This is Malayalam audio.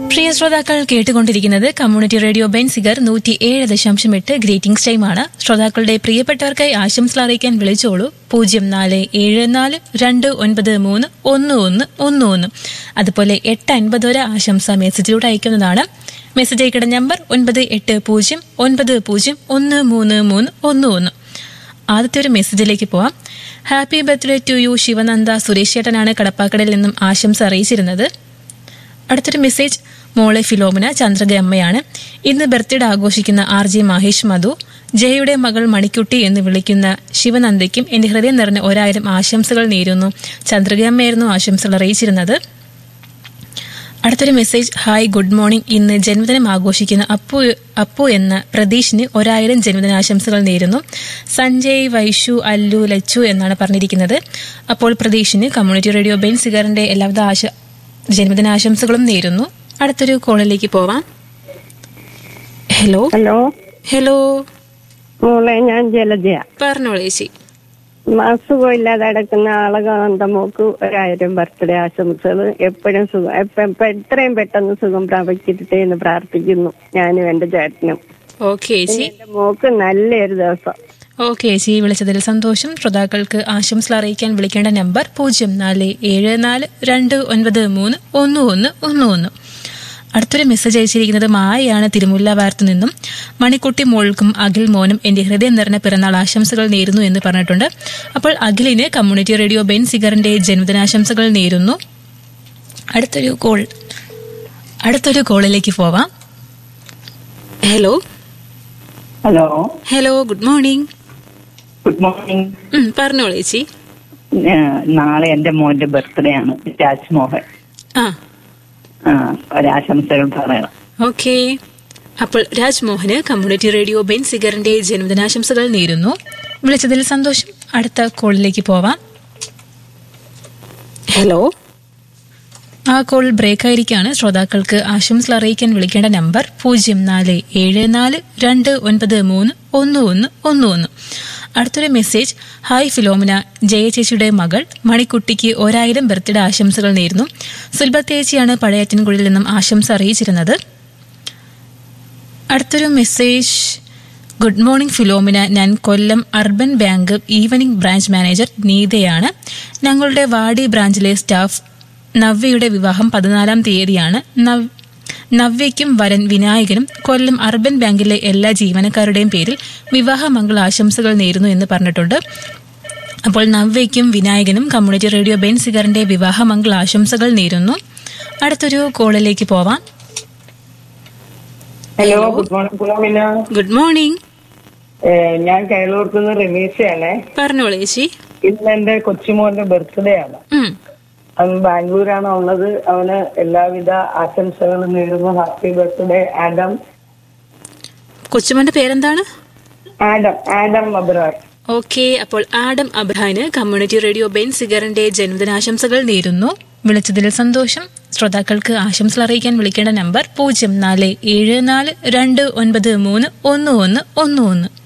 പ്രിയ ശ്രോതാക്കൾ കേട്ടുകൊണ്ടിരിക്കുന്നത് കമ്മ്യൂണിറ്റി റേഡിയോ ബെൻസിഗർ നൂറ്റി ഏഴ് ദശാംശം എട്ട് ഗ്രീറ്റിംഗ്സ് ടൈമാണ് ശ്രോതാക്കളുടെ പ്രിയപ്പെട്ടവർക്കായി ആശംസകൾ അറിയിക്കാൻ വിളിച്ചോളൂ പൂജ്യം നാല് ഏഴ് നാല് രണ്ട് ഒൻപത് മൂന്ന് ഒന്ന് ഒന്ന് ഒന്ന് ഒന്ന് അതുപോലെ എട്ട് അൻപത് വരെ ആശംസ മെസ്സേജിലൂടെ അയക്കുന്നതാണ് മെസ്സേജ് അയക്കേണ്ട നമ്പർ ഒൻപത് എട്ട് പൂജ്യം ഒൻപത് പൂജ്യം ഒന്ന് മൂന്ന് മൂന്ന് ഒന്ന് ഒന്ന് ആദ്യത്തെ ഒരു മെസ്സേജിലേക്ക് പോവാം happy birthday to you Shivananda Suresh ചേട്ടനാണ് കടപ്പാക്കടയിൽ നിന്നും ആശംസ അറിയിച്ചിരുന്നത് അടുത്തൊരു മെസ്സേജ് മോളെ ഫിലോമിന ചന്ദ്രക അമ്മയാണ് ഇന്ന് ബർത്ത്ഡേ ആഘോഷിക്കുന്ന ആർ ജെ മഹേഷ് മധു ജയയുടെ മകൾ മണിക്കുട്ടി എന്ന് വിളിക്കുന്ന ശിവനന്ദയ്ക്കും എന്റെ ഹൃദയം നിറഞ്ഞ ഒരായിരം ആശംസകൾ നേരുന്നു ചന്ദ്രക അമ്മയായിരുന്നു ആശംസകൾ അറിയിച്ചിരുന്നത് അടുത്തൊരു മെസ്സേജ് ഹായ് ഗുഡ് മോർണിംഗ് ഇന്ന് ജന്മദിനം ആഘോഷിക്കുന്ന അപ്പു അപ്പു എന്ന പ്രതീഷിന് ഒരായിരം ജന്മദിനാശംസകൾ നേരുന്നു സഞ്ജയ് വൈഷു അല്ലു ലച്ചു എന്നാണ് പറഞ്ഞിരിക്കുന്നത് അപ്പോൾ പ്രതീഷിന് കമ്മ്യൂണിറ്റി റേഡിയോ ബെൻ സിഗറിന്റെ എല്ലാവിധ ആശ ജന്മദിനാശംസകളും നേരുന്നു അടുത്തൊരു കോളിലേക്ക് പോവാം ഹലോ ഹലോ ഹലോ മോളെ ഞാൻ ജലജയ പറഞ്ഞോളൂ ചേച്ചി അസുഖമില്ലാതെ കിടക്കുന്ന ആളെ കാണുന്ന മോക്ക് ഒരായിരം ബർത്ത്ഡേ ആശംസകൾ എപ്പോഴും സുഖം എപ്പ- എപ്പ- എത്രയും പെട്ടെന്ന് സുഖം പ്രാപിച്ചിട്ടേ എന്ന് പ്രാർത്ഥിക്കുന്നു ഞാനും എന്റെ ചേട്ടനും ഓക്കെ ചേച്ചി എന്റെ മോക്ക് നല്ലൊരു ദിവസം ഓക്കെ ചേച്ചി വിളിച്ചതിൽ സന്തോഷം ശ്രോതാക്കൾക്ക് ആശംസകൾ അറിയിക്കാൻ വിളിക്കേണ്ട നമ്പർ പൂജ്യം നാല് ഏഴ് നാല് രണ്ട് ഒൻപത് മൂന്ന് ഒന്ന് ഒന്ന് ഒന്ന് ഒന്ന് അടുത്തൊരു മെസ്സേജ് അയച്ചിരിക്കുന്നത് മായയാണ് തിരുമുല്ല വാർത്ത് നിന്നും മണിക്കുട്ടി മോൾക്കും അഖിൽ മോനും എന്റെ ഹൃദയം നിറഞ്ഞ പിറന്നാൾ ആശംസകൾ നേരുന്നു എന്ന് പറഞ്ഞിട്ടുണ്ട് അപ്പോൾ അഖിലിന് കമ്മ്യൂണിറ്റി റേഡിയോ ബെൻ സിഗറിന്റെ ജന്മദിനാശംസകൾ നേരുന്നു അടുത്തൊരു കോൾ അടുത്തൊരു കോളിലേക്ക് പോവാം hello hello hello good morning good morning ഉം, പറഞ്ഞോളൂ ചേച്ചി ഏഹ് നാളെ എന്റെ മോന്റെ ബർത്ത്ഡേ ആണ് രാജ്മോഹൻ ആ ആ, ഒരാശംസകൾ പറയണം ഓക്കെ അപ്പോൾ രാജ്മോഹന് കമ്മ്യൂണിറ്റി റേഡിയോ ബെൻ സിഗറിന്റെ ജന്മദിനാശംസകൾ നേരുന്നു വിളിച്ചതിൽ സന്തോഷം അടുത്ത കോളിലേക്ക് പോവാം ഹലോ ആ കോൾ ബ്രേക്ക് ആയിരിക്കാണ് ശ്രോതാക്കൾക്ക് ആശംസകൾ അറിയിക്കാൻ വിളിക്കേണ്ട നമ്പർ പൂജ്യം നാല് ഏഴ് നാല് രണ്ട് ഒൻപത് മൂന്ന് ഒന്ന് ഒന്ന് ഒന്ന് ഒന്ന് അടുത്തൊരു മെസ്സേജ് ഹായ് ഫിലോമിന ജയ ചേച്ചിയുടെ മകൾ മണിക്കുട്ടിക്ക് ഒരായിരം ബർത്ത്ഡേ ആശംസകൾ നേരുന്നു സുൽബത്ത് ചേച്ചിയാണ് പഴയറ്റിൻകുഴിയിൽ നിന്നും ആശംസ അറിയിച്ചിരുന്നത് അടുത്തൊരു മെസ്സേജ് ഗുഡ് മോർണിംഗ് ഫിലോമിന ഞാൻ Kollam urban bank evening branch manager നീതയാണ് ഞങ്ങളുടെ വാടി ബ്രാഞ്ചിലെ സ്റ്റാഫ് നവ്യയുടെ വിവാഹം പതിനാലാം തീയതിയാണ് നവ് നവ്യയ്ക്കും വരൻ വിനായകനും കൊല്ലം അർബൻ ബാങ്കിലെ എല്ലാ ജീവനക്കാരുടെയും പേരിൽ വിവാഹ മംഗള ആശംസകൾ നേരുന്നു എന്ന് പറഞ്ഞിട്ടുണ്ട് അപ്പോൾ നവ്യയ്ക്കും വിനായകനും കമ്മ്യൂണിറ്റി റേഡിയോ ബെൻ സിഗറിന്റെ വിവാഹ മംഗള ആശംസകൾ നേരുന്നു അടുത്തൊരു കോളിലേക്ക് പോവാം hello good morning Philomina good morning ഏഹ് ഞാൻ കേരളൂർക്കുന്ന രമേശാണ് പറഞ്ഞോളൂ ചേച്ചി ഇന്ന് എന്റെ കൊച്ചുമോന്റെ ബർത്ത്ഡേ ആണ് ഉം. അവൻ ബാംഗ്ലൂരാണ് ഉള്ളത് അവന് എല്ലാവിധ ആശംസകളും നേരുന്നു ഹാപ്പി ബർത്ത്ഡേ ആഡം കൊച്ചുമോന്റെ പേരെന്താണ് ആഡം ആഡം അബ്രാർ ഓക്കെ അപ്പോൾ ആഡം അബ്രഹാന് കമ്മ്യൂണിറ്റി റേഡിയോ ബെൻ സിഗറിന്റെ ജന്മദിനാശംസകൾ നേരുന്നു വിളിച്ചതിൽ സന്തോഷം ശ്രോതാക്കൾക്ക് ആശംസകൾ അറിയിക്കാൻ വിളിക്കേണ്ട നമ്പർ പൂജ്യം നാല് ഏഴ് നാല് രണ്ട് ഒൻപത് മൂന്ന് ഒന്ന് ഒന്ന് ഒന്ന് ഒന്ന്